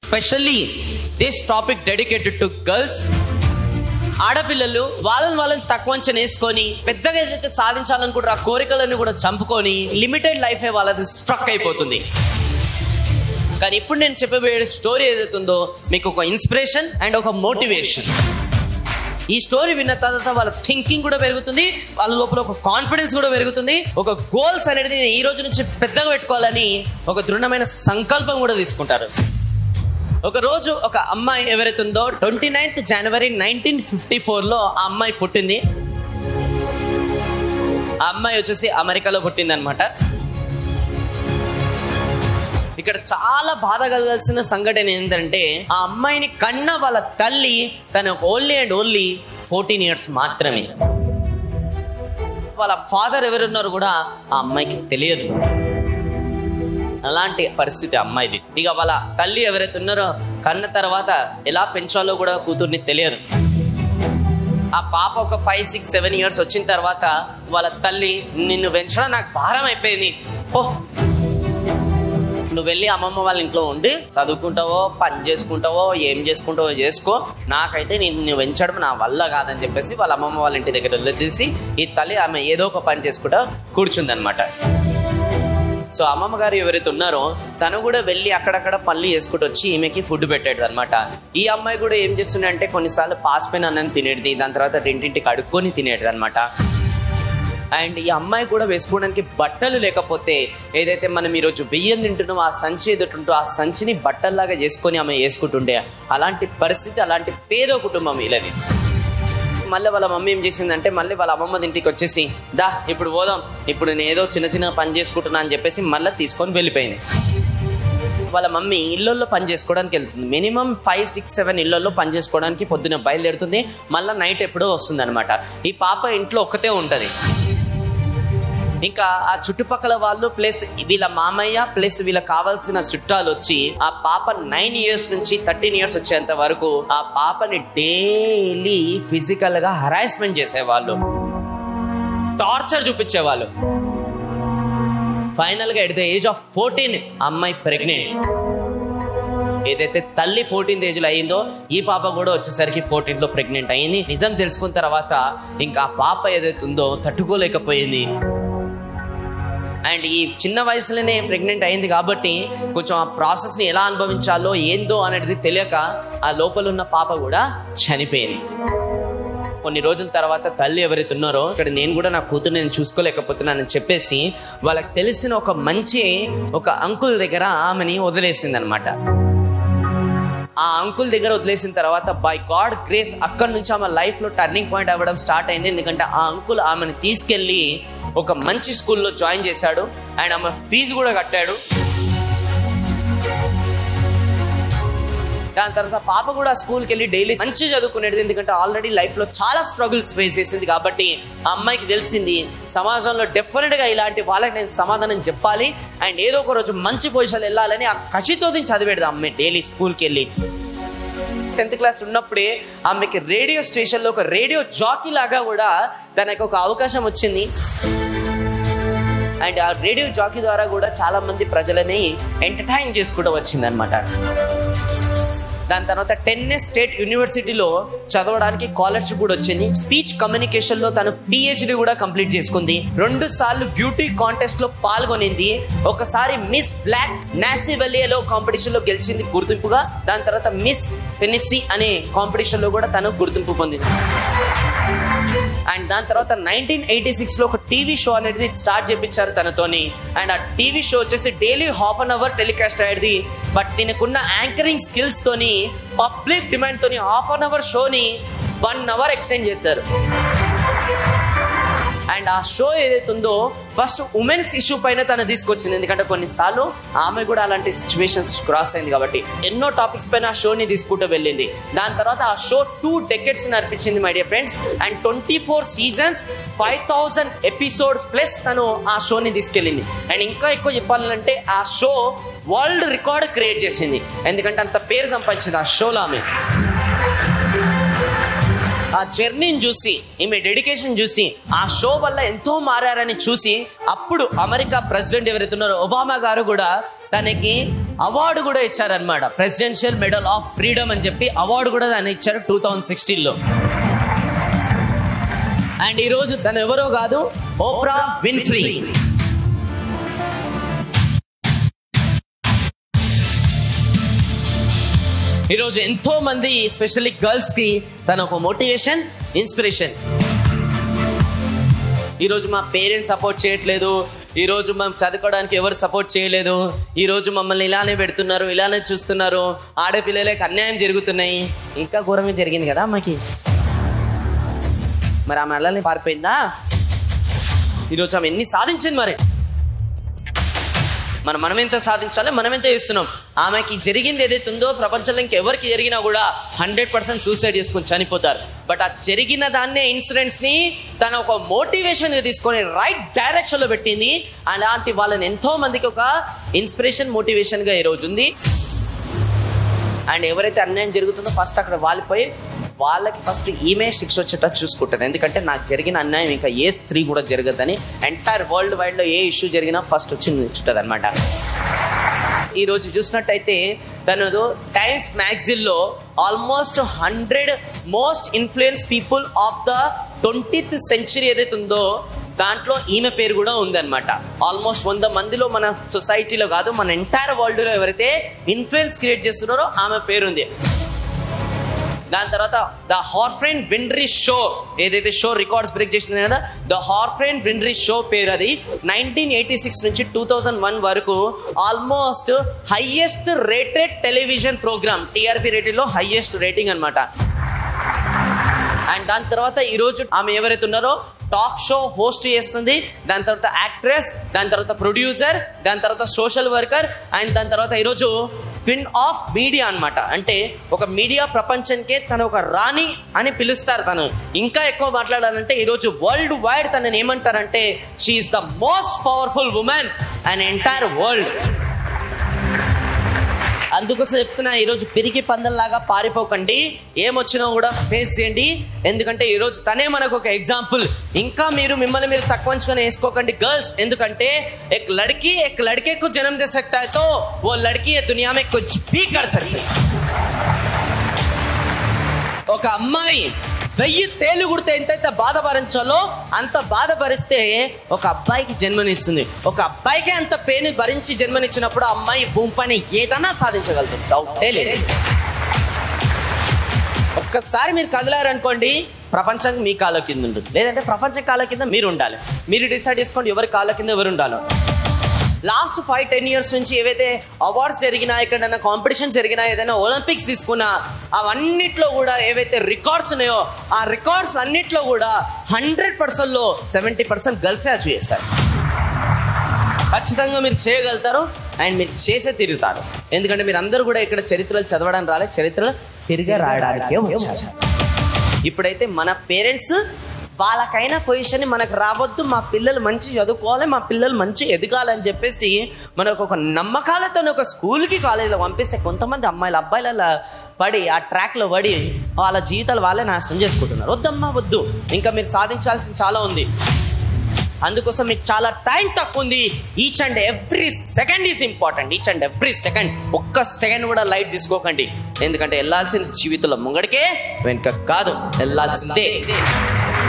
specially this topic dedicated to girls ఆడపిల్లలు వాళ్ళని వాళ్ళని తక్కువ అంచనా వేసుకొని పెద్దగా ఏదైతే సాధించాలనుకుంటారో ఆ కోరికలను కూడా చంపుకొని లిమిటెడ్ లైఫే వాళ్ళది స్ట్రక్ అయిపోతుంది కానీ ఇప్పుడు నేను చెప్పబోయే స్టోరీ ఏదైతుందో మీకు ఒక ఇన్స్పిరేషన్ అండ్ ఒక మోటివేషన్ ఈ స్టోరీ విన్న తర్వాత వాళ్ళ థింకింగ్ కూడా పెరుగుతుంది వాళ్ళ లోపల ఒక కాన్ఫిడెన్స్ కూడా పెరుగుతుంది ఒక గోల్స్ అనేది నేను ఈ రోజు నుంచి పెద్దగా పెట్టుకోవాలని ఒక దృఢమైన సంకల్పం కూడా తీసుకుంటారు ఒక రోజు ఒక అమ్మాయి ఎవరైతే ఉందో twenty ninth January nineteen fifty ఫోర్లో ఆ అమ్మాయి పుట్టింది ఆ అమ్మాయి వచ్చేసి అమెరికాలో పుట్టింది అనమాట ఇక్కడ చాలా బాధ కలగాల్సిన సంఘటన ఏంటంటే ఆ అమ్మాయిని కన్న వాళ్ళ తల్లి తన only and only fourteen years మాత్రమే వాళ్ళ ఫాదర్ ఎవరున్నారు కూడా ఆ అమ్మాయికి తెలియదు అలాంటి పరిస్థితి అమ్మాయిది ఇక వాళ్ళ తల్లి ఎవరైతే ఉన్నారో కన్న తర్వాత ఎలా పెంచాలో కూడా కూతుర్ని తెలియదు ఆ పాప ఒక ఫైవ్ సిక్స్ సెవెన్ ఇయర్స్ వచ్చిన తర్వాత వాళ్ళ తల్లి నిన్ను పెంచడం నాకు భారం అయిపోయింది ఓ నువ్వు వెళ్ళి అమ్మమ్మ వాళ్ళ ఇంట్లో ఉండి చదువుకుంటావో పని చేసుకుంటావో ఏం చేసుకుంటావో చేసుకో నాకైతే నేను నువ్వు పెంచడం నా వల్ల కాదని చెప్పేసి వాళ్ళ అమ్మమ్మ వాళ్ళ ఇంటి దగ్గర వదిలేసి ఈ తల్లి ఆమె ఏదో ఒక పని చేసుకుంటా కూర్చుందనమాట సో అమ్మమ్మ గారు ఎవరైతే ఉన్నారో తను కూడా వెళ్ళి అక్కడక్కడ పనులు చేసుకుంటూ వచ్చి ఈమెకి ఫుడ్ పెట్టాడు అనమాట ఈ అమ్మాయి కూడా ఏం చేస్తుండే అంటే కొన్నిసార్లు పాసిపోయిన అన్నం తినేది దాని తర్వాత రెండింటికి అడుక్కొని తినేది అనమాట అండ్ ఈ అమ్మాయి కూడా వేసుకోవడానికి బట్టలు లేకపోతే ఏదైతే మనం ఈరోజు బియ్యం తింటున్నామో ఆ సంచి ఎదుటుంటో ఆ సంచిని బట్టల్లాగా చేసుకొని ఆమె వేసుకుంటుండే అలాంటి పరిస్థితి అలాంటి పేద కుటుంబం వీళ్ళది మళ్ళీ వాళ్ళ మమ్మీ ఏం చేసిందంటే మళ్ళీ వాళ్ళ అమ్మమ్మ ఇంటికి వచ్చేసి దా ఇప్పుడు పోదాం ఇప్పుడు నేను ఏదో చిన్న చిన్న పని చేసుకుంటున్నా అని చెప్పేసి మళ్ళీ తీసుకొని వెళ్ళిపోయింది వాళ్ళ మమ్మీ ఇళ్ళల్లో పని చేసుకోవడానికి వెళ్తుంది మినిమం ఫైవ్ సిక్స్ సెవెన్ ఇళ్ళల్లో పని చేసుకోవడానికి పొద్దున బయలుదేరుతుంది మళ్ళీ నైట్ ఎప్పుడో వస్తుంది అనమాట ఈ పాప ఇంట్లో ఒక్కతే ఉంటుంది ఇంకా ఆ చుట్టుపక్కల వాళ్ళు ప్లస్ వీళ్ళ మామయ్య ప్లస్ వీళ్ళకి కావాల్సిన చుట్టాలు వచ్చి ఆ పాప నైన్ ఇయర్స్ నుంచి థర్టీన్ ఇయర్స్ వచ్చేంత వరకు ఆ పాపని డైలీ ఫిజికల్ గా హరాస్మెంట్ చేసేవాళ్ళు టార్చర్ చూపించేవాళ్ళు ఫైనల్ గా at the age of fourteen అమ్మాయి ప్రెగ్నెంట్ ఏదైతే తల్లి ఫోర్టీన్త్ ఏజ్ లో అయిందో ఈ పాప కూడా వచ్చేసరికి ఫోర్టీన్త్ లో ప్రెగ్నెంట్ అయింది నిజం తెలుసుకున్న తర్వాత ఇంకా ఆ పాప ఏదైతే ఉందో తట్టుకోలేకపోయింది అండ్ ఈ చిన్న వయసులోనే ప్రెగ్నెంట్ అయింది కాబట్టి కొంచెం ఆ ప్రాసెస్ని ఎలా అనుభవించాలో ఏందో అనేది తెలియక ఆ లోపల ఉన్న పాప కూడా చనిపోయింది కొన్ని రోజుల తర్వాత తల్లి ఎవరైతే ఉన్నారో ఇక్కడ నేను కూడా నా కూతురు నేను చూసుకోలేకపోతున్నానని చెప్పేసి వాళ్ళకి తెలిసిన ఒక మంచి ఒక అంకుల్ దగ్గర ఆమెని వదిలేసింది అనమాట ఆ అంకుల్ దగ్గర వదిలేసిన తర్వాత బై గాడ్ గ్రేస్ అక్కడి నుంచి ఆమె లైఫ్లో టర్నింగ్ పాయింట్ అవ్వడం స్టార్ట్ అయింది ఎందుకంటే ఆ అంకుల్ ఆమెను తీసుకెళ్ళి ఒక మంచి స్కూల్లో జాయిన్ చేశాడు అండ్ ఆమె ఫీజు కూడా కట్టాడు దాని తర్వాత పాప కూడా స్కూల్కి వెళ్ళి డైలీ మంచి చదువుకునేది ఎందుకంటే ఆల్రెడీ లైఫ్లో చాలా స్ట్రగుల్స్ ఫేస్ చేసింది కాబట్టి ఆ అమ్మాయికి తెలిసింది సమాజంలో డెఫినెట్గా ఇలాంటి వాళ్ళకి నేను సమాధానం చెప్పాలి అండ్ ఏదో ఒక రోజు మంచి పొజిషన్ వెళ్ళాలని ఆ కసితో దీన్ని చదివేది ఆ అమ్మాయి డైలీ స్కూల్కి వెళ్ళి టెన్త్ క్లాస్ ఉన్నప్పుడే ఆమెకి రేడియో స్టేషన్లో ఒక రేడియో జాకీ లాగా కూడా తనకు ఒక అవకాశం వచ్చింది అండ్ ఆ రేడియో జాకీ ద్వారా కూడా చాలా మంది ప్రజలని ఎంటర్టైన్ చేసుకుంటూ వచ్చిందనమాట దాని తర్వాత టెన్ఎస్ స్టేట్ యూనివర్సిటీలో చదవడానికి స్కాలర్షిప్ కూడా వచ్చింది స్పీచ్ కమ్యూనికేషన్ లో తను పిహెచ్డి కూడా కంప్లీట్ చేసుకుంది రెండు సార్లు బ్యూటీ కాంటెస్ట్ లో పాల్గొనింది ఒకసారి మిస్ బ్లాక్ నాసివెలియాలో కాంపిటీషన్ లో గెలిచింది గుర్తింపుగా దాని తర్వాత మిస్ టెన్నిస్సీ అనే కాంపిటీషన్ లో కూడా తను గుర్తింపు పొందింది అండ్ దాని తర్వాత నైన్టీన్ ఎయిటీ సిక్స్ లో ఒక టీవీ షో అనేది స్టార్ట్ చేపించారు తనతోని అండ్ ఆ టీవీ షో వచ్చేసి daily half an hour telecast అయ్యేది బట్ దీనికున్న యాంకరింగ్ స్కిల్స్ తోని పబ్లిక్ డిమాండ్ తోని హాఫ్ అన్ అవర్ షోని వన్ అవర్ ఎక్స్టెండ్ చేశారు అండ్ ఆ షో ఏదైతే ఉందో ఫస్ట్ ఉమెన్స్ ఇష్యూ పైన తను తీసుకొచ్చింది ఎందుకంటే కొన్నిసార్లు ఆమె కూడా అలాంటి సిచ్యువేషన్స్ క్రాస్ అయింది కాబట్టి ఎన్నో టాపిక్స్ పైన ఆ షోని తీసుకుంటూ వెళ్ళింది దాని తర్వాత ఆ షో టూ డెకెట్స్ నడిపించింది my dear friends and twenty four seasons five thousand episodes plus తను ఆ షోని తీసుకెళ్ళింది అండ్ ఇంకా ఎక్కువ చెప్పాలంటే ఆ షో వరల్డ్ రికార్డ్ క్రియేట్ చేసింది ఎందుకంటే అంత పేరు సంపాదించింది ఆ షోలో ఆమె ఆ జర్నీని చూసి ఈమె డెడికేషన్ చూసి ఆ షో వల్ల ఎంతో మారారని చూసి అప్పుడు అమెరికా ప్రెసిడెంట్ ఎవరైతే ఉన్నారో ఒబామా గారు కూడా తనకి అవార్డు కూడా ఇచ్చారనమాట ప్రెసిడెన్షియల్ మెడల్ ఆఫ్ ఫ్రీడమ్ అని చెప్పి అవార్డు కూడా దాన్ని ఇచ్చారు టూ థౌజండ్ సిక్స్టీన్లో అండ్ ఈరోజు తను ఎవరో కాదు ఓప్రా విన్ఫ్రీ ఈరోజు ఎంతో మంది ఎస్పెషల్లీ గర్ల్స్ కి తన ఒక మోటివేషన్ ఇన్స్పిరేషన్ ఈరోజు మా పేరెంట్స్ సపోర్ట్ చేయట్లేదు ఈరోజు మేము చదువుకోవడానికి ఎవరు సపోర్ట్ చేయలేదు ఈరోజు మమ్మల్ని ఇలానే పెడుతున్నారు ఇలానే చూస్తున్నారు ఆడపిల్లలకి అన్యాయం జరుగుతున్నాయి ఇంకా ఘోరమే జరిగింది కదా అమ్మకి మరి ఆమె అల్లల్ని పారిపోయిందా ఈరోజు ఆమె ఎన్ని సాధించింది మరి మనం మనం ఎంత సాధించాలి మనం ఎంత చేస్తున్నాం ఆమెకి జరిగింది ఏదైతే ఉందో ప్రపంచంలో ఇంకెవరికి జరిగినా కూడా హండ్రెడ్ పర్సెంట్ సూసైడ్ చేసుకుని చనిపోతారు బట్ ఆ జరిగిన దాన్నే ఇన్సిడెంట్స్ ని తన ఒక మోటివేషన్ తీసుకొని రైట్ డైరెక్షన్ లో పెట్టింది అలాంటి వాళ్ళని ఎంతో మందికి ఒక ఇన్స్పిరేషన్ మోటివేషన్ గా ఈ రోజు ఉంది అండ్ ఎవరైతే అన్యాయం జరుగుతుందో ఫస్ట్ అక్కడ వాళ్ళిపోయి వాళ్ళకి ఫస్ట్ ఈమె శిక్ష వచ్చేటట్టు చూసుకుంటారు ఎందుకంటే నాకు జరిగిన అన్యాయం ఇంకా ఏ స్త్రీ కూడా జరగదని ఎంటైర్ వరల్డ్ వైడ్లో ఏ ఇష్యూ జరిగినా ఫస్ట్ వచ్చి నిల్చుంటుంది అనమాట ఈరోజు చూసినట్టయితే తనదు టైమ్స్ మ్యాగజిన్లో almost hundred most influence people of the twentieth century ఏదైతే ఉందో దాంట్లో ఈమె పేరు కూడా ఉందన్నమాట ఆల్మోస్ట్ వంద మందిలో మన సొసైటీలో కాదు మన ఎంటైర్ వరల్డ్లో ఎవరైతే ఇన్ఫ్లుయెన్స్ క్రియేట్ చేస్తున్నారో ఆమె పేరు ఉంది దాని తర్వాత ద హార్ఫ్రెండ్ విండ్రీ షో ఏదైతే షో రికార్డ్స్ బ్రేక్ చేసింది కదా ద హార్ఫ్రెండ్ విండ్రీ షో పేరు అది నైన్టీన్ ఎయిటీ సిక్స్ నుంచి టూ థౌజండ్ వన్ వరకు almost highest rated television programme TRP రేటింగ్లో హైయెస్ట్ రేటింగ్ అనమాట అండ్ దాని తర్వాత ఈరోజు ఆమె ఎవరైతే ఉన్నారో టాక్ షో హోస్ట్ చేస్తుంది దాని తర్వాత యాక్ట్రెస్ దాని తర్వాత ప్రొడ్యూసర్ దాని తర్వాత సోషల్ వర్కర్ అండ్ దాని తర్వాత ఈరోజు క్విన్ ఆఫ్ మీడియా అన్నమాట అంటే ఒక మీడియా ప్రపంచంకే తను ఒక రాణి అని పిలుస్తారు తను ఇంకా ఎక్కువ మాట్లాడాలంటే ఈరోజు వరల్డ్ వైడ్ తనని ఏమంటారంటే she is the most powerful women and entire world అందుకోసం చెప్తున్నా ఈరోజు పిరికి పందల్లాగా పారిపోకండి ఏమొచ్చినా కూడా ఫేస్ చేయండి ఎందుకంటే ఈరోజు తనే మనకు ఒక ఎగ్జాంపుల్ ఇంకా మీరు మిమ్మల్ని మీరు తక్కువ అంచుకొని వేసుకోకండి గర్ల్స్ ఎందుకంటే ఎక్ లड़की एक लड़के को जन्म दे सकता है तो वो लड़की ये दुनिया में कुछ भी कर सकती है ఒక అమ్మాయి వెయ్యి తేలు కుడితే ఎంతైతే బాధ భరించాలో అంత బాధ భరిస్తే ఒక అబ్బాయికి జన్మనిస్తుంది ఒక అబ్బాయికి అంత పేని భరించి జన్మనిచ్చినప్పుడు ఆ అమ్మాయి భూమి పైన ఏదైనా సాధించగలుగుతుంది డౌటే లేదు ఒక్కసారి మీరు కదిలారనుకోండి ప్రపంచం మీ కాళ్ళ కింద ఉంటుంది లేదంటే ప్రపంచం కాళ్ళ కింద మీరు ఉండాలి మీరు డిసైడ్ చేసుకోండి ఎవరి కాళ్ళ కింద ఎవరు ఉండాలో లాస్ట్ ఫైవ్ టెన్ ఇయర్స్ నుంచి ఏవైతే అవార్డ్స్ జరిగినా ఎక్కడైనా కాంపిటీషన్ జరిగినా ఏదైనా ఒలింపిక్స్ తీసుకున్నా అవన్నిట్లో కూడా ఏవైతే రికార్డ్స్ ఉన్నాయో ఆ రికార్డ్స్ అన్నిట్లో కూడా హండ్రెడ్ పర్సెంట్లో సెవెంటీ పర్సెంట్ గర్ల్సే అచీవ్ చేశారు ఖచ్చితంగా మీరు చేయగలుగుతారు అండ్ మీరు చేసే తిరుగుతారు ఎందుకంటే మీరు అందరూ కూడా ఇక్కడ చరిత్రలు చదవడానికి రాలే చరిత్రలు తిరిగి రాయడానికే వచ్చారు ఇప్పుడైతే మన పేరెంట్స్ వాళ్ళకైన పొజిషన్ మనకు రావద్దు మా పిల్లలు మంచి చదువుకోవాలి మా పిల్లలు మంచి ఎదగాలని చెప్పేసి మనకు ఒక నమ్మకాలతో ఒక స్కూల్కి కాలేజీలో పంపిస్తే కొంతమంది అమ్మాయిలు అబ్బాయిల పడి ఆ ట్రాక్లో పడి వాళ్ళ జీవితాలు వాళ్ళే నాశనం చేసుకుంటున్నారు వద్దమ్మా వద్దు ఇంకా మీరు సాధించాల్సింది చాలా ఉంది అందుకోసం మీకు చాలా టైం తక్కువ ఉంది each and every second is important each and every second ఒక్క సెకండ్ కూడా లైట్ తీసుకోకండి ఎందుకంటే వెళ్ళాల్సిన జీవితంలో ముంగడికే వెనుక కాదు వెళ్ళాల్సిందే